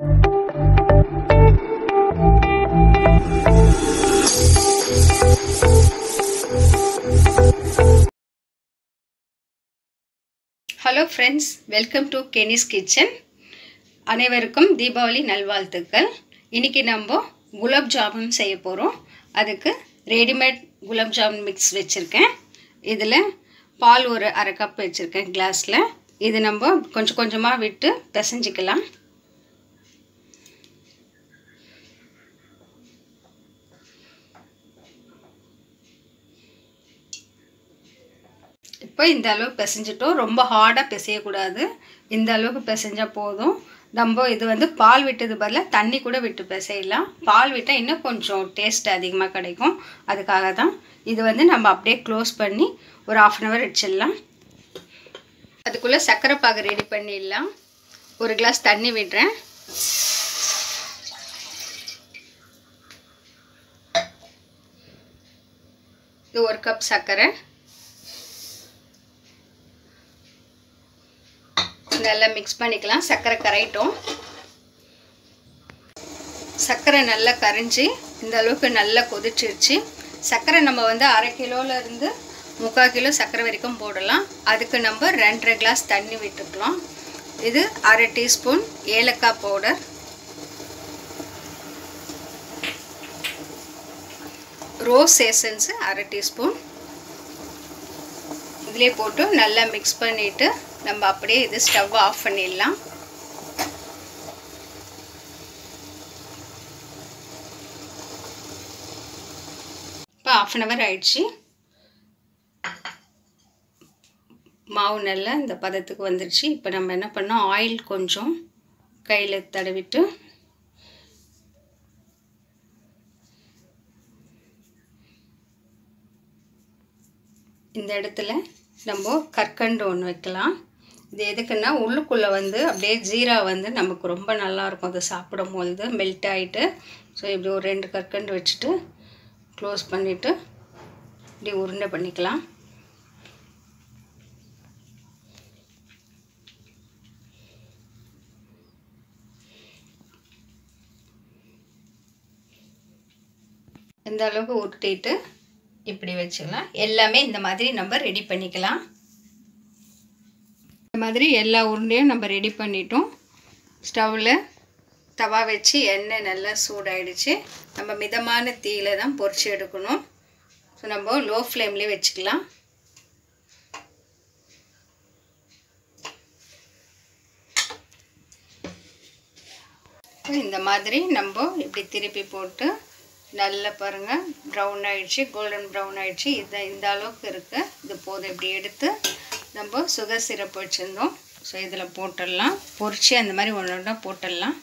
hello friends welcome to கெனிஸ் kitchen அனைவருக்கும் தீபாவளி நல்வாழ்த்துக்கள் இன்றைக்கி நம்ம குலாப் ஜாமுன் செய்ய போகிறோம் அதுக்கு ரெடிமேட் குலாப் ஜாமுன் மிக்ஸ் வச்சுருக்கேன் இதில் பால் ஒரு அரை கப் வச்சுருக்கேன் கிளாஸில் இது நம்ம கொஞ்சம் கொஞ்சமாக விட்டு பிசைஞ்சிக்கலாம் இப்போ இந்த அளவுக்கு பிசைஞ்சிட்டோம் ரொம்ப ஹார்டாக பிசையக்கூடாது இந்த அளவுக்கு பிசைஞ்சால் போதும் நம்ம இது வந்து பால் விட்டது பதிலாக தண்ணி கூட விட்டு பிசையலாம் பால் விட்டால் இன்னும் கொஞ்சம் டேஸ்ட் அதிகமாக கிடைக்கும் அதுக்காக தான் இது வந்து நம்ம அப்படியே க்ளோஸ் பண்ணி ஒரு ஆஃப் அன் ஹவர் வச்சிடலாம் அதுக்குள்ளே சர்க்கரை பாகு ரெடி பண்ணிடலாம் ஒரு கிளாஸ் தண்ணி விடுறேன் இது ஒரு கப் சர்க்கரை நல்லா மிக்ஸ் பண்ணிக்கலாம் சர்க்கரை கரையிட்டோம் சர்க்கரை நல்லா கரைஞ்சி இந்த அளவுக்கு நல்லா கொதிச்சிருச்சு சர்க்கரை நம்ம வந்து அரை கிலோலேருந்து முக்கால் கிலோ சர்க்கரை வரைக்கும் போடலாம் அதுக்கு நம்ம ரெண்டரை கிளாஸ் தண்ணி விட்டுக்கலாம் இது அரை டீஸ்பூன் ஏலக்காய் பவுடர் ரோஸ் எசன்ஸு அரை டீஸ்பூன் இதிலே போட்டு நல்லா மிக்ஸ் பண்ணிவிட்டு நம்ம அப்படியே இது ஸ்டவ் ஆஃப் பண்ணிடலாம் இப்போ ஆஃப் அன் ஹவர் ஆயிடுச்சு மாவு நல்லா இந்த பதத்துக்கு வந்துடுச்சு இப்போ நம்ம என்ன பண்ணோம் ஆயில் கொஞ்சம் கையில் தடவிட்டு இந்த இடத்துல நம்ம கற்கண்டு ஒன்று வைக்கலாம் இது எதுக்குன்னா உள்ளுக்குள்ளே வந்து அப்படியே ஜீரா வந்து நமக்கு ரொம்ப நல்லாயிருக்கும் அதை சாப்பிடும் பொழுது மெல்ட் ஆகிட்டு ஸோ இப்படி ஒரு ரெண்டு கற்கண்டு வச்சுட்டு க்ளோஸ் பண்ணிவிட்டு இப்படி உருண்டை பண்ணிக்கலாம் இந்த அளவுக்கு உருட்டிட்டு இப்படி வச்சுக்கலாம் எல்லாமே இந்த மாதிரி நம்ம ரெடி பண்ணிக்கலாம் இந்த மாதிரி எல்லா உருண்டையும் நம்ம ரெடி பண்ணிட்டோம் ஸ்டவ்வில் தவா வச்சு எண்ணெய் நல்லா சூடாயிடுச்சு நம்ம மிதமான தீயில தான் பொரிச்சு எடுக்கணும் ஸோ நம்ம லோ ஃப்ளேம்லேயே வச்சுக்கலாம் இந்த மாதிரி நம்ம இப்படி திருப்பி போட்டு நல்லா பாருங்கள் ப்ரௌன் ஆகிடுச்சு கோல்டன் ப்ரௌன் ஆகிடுச்சு இது இந்த அளவுக்கு இருக்குது இது போதும் இப்படி எடுத்து நம்ம சுகர் சிரப் வச்சுருந்தோம் ஸோ இதில் போட்டுடலாம் பொரிச்சு அந்த மாதிரி ஒன்று ஒன்றா போட்டுடலாம்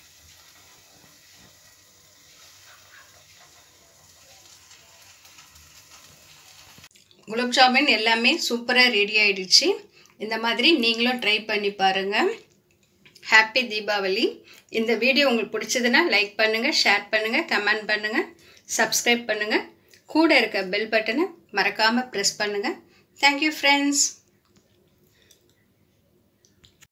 குலாப் ஜாமுன் எல்லாமே சூப்பராக ரெடி ஆகிடுச்சு இந்த மாதிரி நீங்களும் ட்ரை பண்ணி பாருங்கள் ஹாப்பி தீபாவளி இந்த வீடியோ உங்களுக்கு பிடிச்சதுன்னா லைக் பண்ணுங்கள் ஷேர் பண்ணுங்கள் கமெண்ட் பண்ணுங்கள் சப்ஸ்கிரைப் பண்ணுங்கள் கூட இருக்க பெல் பட்டனை மறக்காமல் ப்ரெஸ் பண்ணுங்கள் தேங்க்யூ ஃப்ரெண்ட்ஸ்